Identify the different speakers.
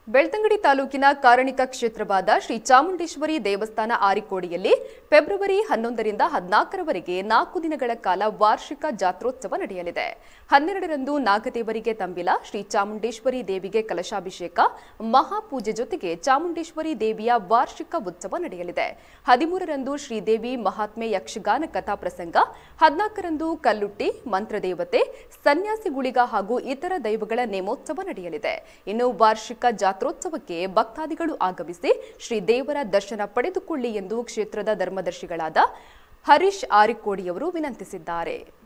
Speaker 1: ಬೆಳ್ತಂಗಡಿ ತಾಲೂಕಿನ ಕಾರಣಿಕ ಕ್ಷೇತ್ರವಾದ ಶ್ರೀ ಚಾಮುಂಡೇಶ್ವರಿ ದೇವಸ್ಥಾನ ಆರಿಕೋಡಿಯಲ್ಲಿ ಫೆಬ್ರವರಿ ಹನ್ನೊಂದರಿಂದ ಹದಿನಾಲ್ಕರವರೆಗೆ ನಾಲ್ಕು ದಿನಗಳ ಕಾಲ ವಾರ್ಷಿಕ ಜಾತ್ರೋತ್ಸವ ನಡೆಯಲಿದೆ ಹನ್ನೆರಡರಂದು ನಾಗದೇವರಿಗೆ ತಂಬಿಲ ಶ್ರೀ ಚಾಮುಂಡೇಶ್ವರಿ ದೇವಿಗೆ ಕಲಶಾಭಿಷೇಕ ಮಹಾಪೂಜೆ ಜೊತೆಗೆ ಚಾಮುಂಡೇಶ್ವರಿ ದೇವಿಯ ವಾರ್ಷಿಕ ಉತ್ಸವ ನಡೆಯಲಿದೆ ಹದಿಮೂರರಂದು ಶ್ರೀದೇವಿ ಮಹಾತ್ಮೆ ಯಕ್ಷಗಾನ ಕಥಾ ಪ್ರಸಂಗ ಹದಿನಾಲ್ಕರಂದು ಕಲ್ಲುಟ್ಟಿ ಮಂತ್ರದೇವತೆ ಸನ್ಯಾಸಿಗುಳಿಗ ಹಾಗೂ ಇತರ ದೈವಗಳ ನೇಮೋತ್ಸವ ನಡೆಯಲಿದೆ ಇನ್ನು ವಾರ್ಷಿಕ ಜಾತ್ರೋತ್ಸವಕ್ಕೆ ಭಕ್ತಾದಿಗಳು ಆಗಮಿಸಿ ಶ್ರೀ ದೇವರ ದರ್ಶನ ಪಡೆದುಕೊಳ್ಳಿ ಎಂದು ಕ್ಷೇತ್ರದ ಧರ್ಮದರ್ಶಿಗಳಾದ ಹರೀಶ್ ಆರಿಕೋಡಿಯವರು ವಿನಂತಿಸಿದ್ದಾರೆ